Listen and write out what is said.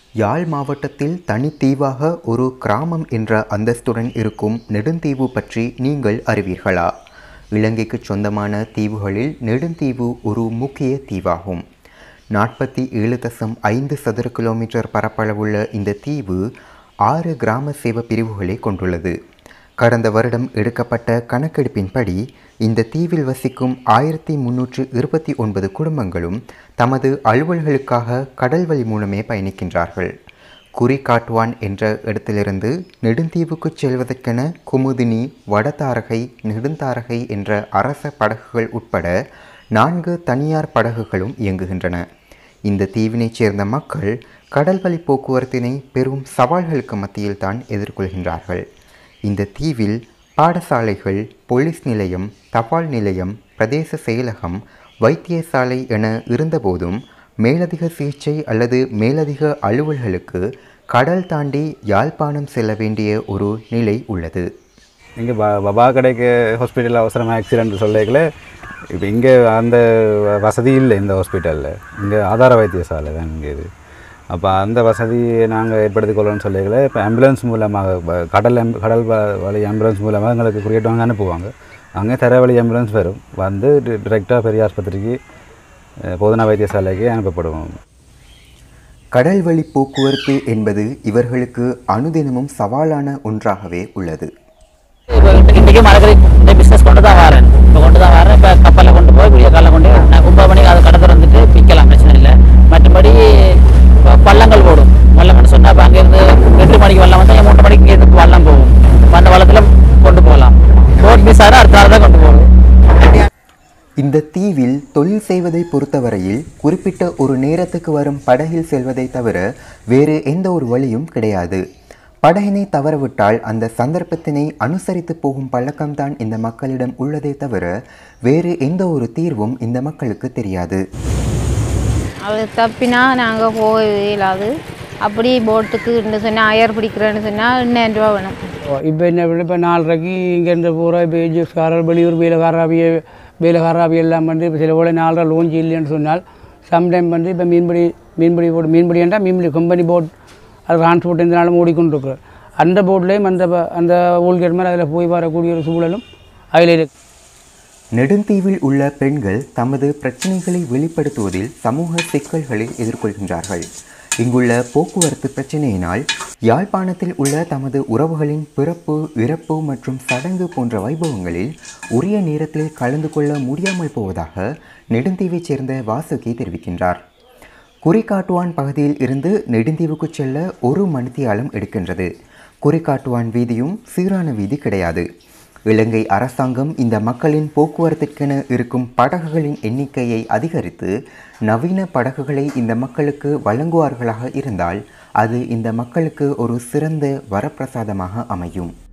யாழ் மாவட்டத்தில் தனித்தீவாக ஒரு கிராமம் என்ற அந்தஸ்துடன் இருக்கும் நெடுந்தீவு பற்றி நீங்கள் அறிவீர்களா இலங்கைக்கு சொந்தமான தீவுகளில் நெடுந்தீவு ஒரு முக்கிய தீவாகும் நாற்பத்தி ஏழு தசம் ஐந்து சதுர கிலோமீட்டர் பரப்பளவுள்ள இந்த தீவு ஆறு கிராம சேவை பிரிவுகளை கொண்டுள்ளது கடந்த வருடம் எடுக்கப்பட்ட கணக்கெடுப்பின்படி இந்த தீவில் வசிக்கும் ஆயிரத்தி முன்னூற்று இருபத்தி ஒன்பது குடும்பங்களும் தமது அலுவல்களுக்காக கடல் வழி மூலமே பயணிக்கின்றார்கள் குறிகாட்டுவான் என்ற இடத்திலிருந்து நெடுந்தீவுக்கு செல்வதற்கென குமுதினி வடதாரகை நெடுந்தாரகை என்ற அரச படகுகள் உட்பட நான்கு தனியார் படகுகளும் இயங்குகின்றன இந்த தீவினைச் சேர்ந்த மக்கள் கடல் வழி போக்குவரத்தினை பெரும் சவால்களுக்கு மத்தியில் தான் எதிர்கொள்கின்றார்கள் இந்த தீவில் பாடசாலைகள் போலீஸ் நிலையம் தபால் நிலையம் பிரதேச செயலகம் வைத்தியசாலை என இருந்தபோதும் மேலதிக சிகிச்சை அல்லது மேலதிக அலுவல்களுக்கு கடல் தாண்டி யாழ்ப்பாணம் செல்ல வேண்டிய ஒரு நிலை உள்ளது இங்கே ப பபா கடைக்கு ஹாஸ்பிட்டல் அவசரமாக ஆக்சிடென்ட் சொல்லிக்கல இப்போ இங்கே அந்த வ- வசதி இல்லை இந்த ஹாஸ்பிட்டலில் இங்கே ஆதார வைத்தியசாலை தான் இங்கே இது அப்போ அந்த வசதியை நாங்கள் ஏற்படுத்திக் கொள்ளணும்னு சொல்லிக்கல இப்போ ஆம்புலன்ஸ் மூலமாக ப- கடல் ஆம்பு- கடல் வ- வழி ஆம்புலன்ஸ் மூலமாக எங்களுக்கு குறியீட்டு வாங்க அனுப்புவாங்க அங்கே தரவழி ஆம்புலன்ஸ் வரும் வந்து டிரெக்டாக பெரிய ஆஸ்பத்திரிக்கு அஹ், போதனா வைத்தியசாலைக்கு அனுப்பப்படுவோம் கடல் வழி போக்குவரத்து என்பது இவர்களுக்கு அனுதினமும் சவாலான ஒன்றாகவே உள்ளது இப்போ இன்றைக்கு மரக்கறி இந்த பிஸ்னஸ் கொண்டு தான் வரேன் இப்போ கொண்டு தான் வரேன் இப்போ கப்பலில் கொண்டு போய் விடிய காலைல கொண்டு போய் நான் ஒன்பது மணிக்கு அதை கடை திறந்துட்டு விற்கலாம் பிரச்சனை இல்லை மற்றபடி இப்போ பள்ளங்கள் ஓடும் வள்ளம்னு சொன்னால் இப்போ அங்கேருந்து எட்டு மணிக்கு வெள்ளம் வந்தால் மூன்று மணிக்கு இங்கேருந்து வள்ளம் போகும் இப்போ அந்த வள்ளத்தில் கொண்டு போகலாம் போட் மிஸ் ஆகிற அடுத்த நாள் தான் கொண்டு போகும் இந்த தீவில் தொழில் செய்வதை பொறுத்தவரையில் குறிப்பிட்ட ஒரு நேரத்துக்கு வரும் படகில் செல்வதை தவிர வேறு எந்த ஒரு வழியும் கிடையாது படகினை தவறவிட்டால் அந்த சந்தர்ப்பத்தினை அனுசரித்து போகும் பழக்கம்தான் இந்த மக்களிடம் உள்ளதே தவிர வேறு எந்த ஒரு தீர்வும் இந்த மக்களுக்கு தெரியாது அது தப்பினா நாங்கள் போக இயலாது அப்படி போட்டுக்கு சொன்னால் அயர் பிடிக்கிறேன்னு சொன்னால் இன்னும் ரூபா வேணும் இப்போ என்ன பண்ண இப்போ நாலரைக்கு இங்கேருந்து பூரா இப்போ ஏஜிஎஸ்காரர் வெளியூர் வேலைக்காராவிய வேலைக்காராவி எல்லாம் வந்து இப்போ சில போல நாலரை லோஞ்சி இல்லைன்னு சொன்னால் சம்டைம் வந்து இப்போ மீன்பிடி மீன்பிடி போட் மீன்பிடி என்றால் மீன்பிடி கம்பெனி போட் அது டிரான்ஸ்போர்ட் இந்த நாளும் ஓடிக்கொண்டிருக்கு அந்த போட்லேயும் அந்த ப- அந்த ஊழியர் மாதிரி அதில் போய் வரக்கூடிய ஒரு சூழலும் அதில் இருக்கு நெடுந்தீவில் உள்ள பெண்கள் தமது பிரச்சனைகளை வெளிப்படுத்துவதில் சமூக சிக்கல்களை எதிர்கொள்கின்றார்கள் இங்குள்ள போக்குவரத்து பிரச்சனையினால் யாழ்ப்பாணத்தில் உள்ள தமது உறவுகளின் பிறப்பு இறப்பு மற்றும் சடங்கு போன்ற வைபவங்களில் உரிய நேரத்தில் கலந்து கொள்ள முடியாமல் போவதாக நெடுந்தீவைச் சேர்ந்த வாசுகி தெரிவிக்கின்றார் குறிகாட்டுவான் பகுதியில் இருந்து நெடுந்தீவுக்கு செல்ல ஒரு மணித்தியாலம் எடுக்கின்றது குறிகாட்டுவான் வீதியும் சீரான வீதி கிடையாது இலங்கை அரசாங்கம் இந்த மக்களின் போக்குவரத்திற்கென இருக்கும் படகுகளின் எண்ணிக்கையை அதிகரித்து நவீன படகுகளை இந்த மக்களுக்கு வழங்குவார்களாக இருந்தால் அது இந்த மக்களுக்கு ஒரு சிறந்த வரப்பிரசாதமாக அமையும்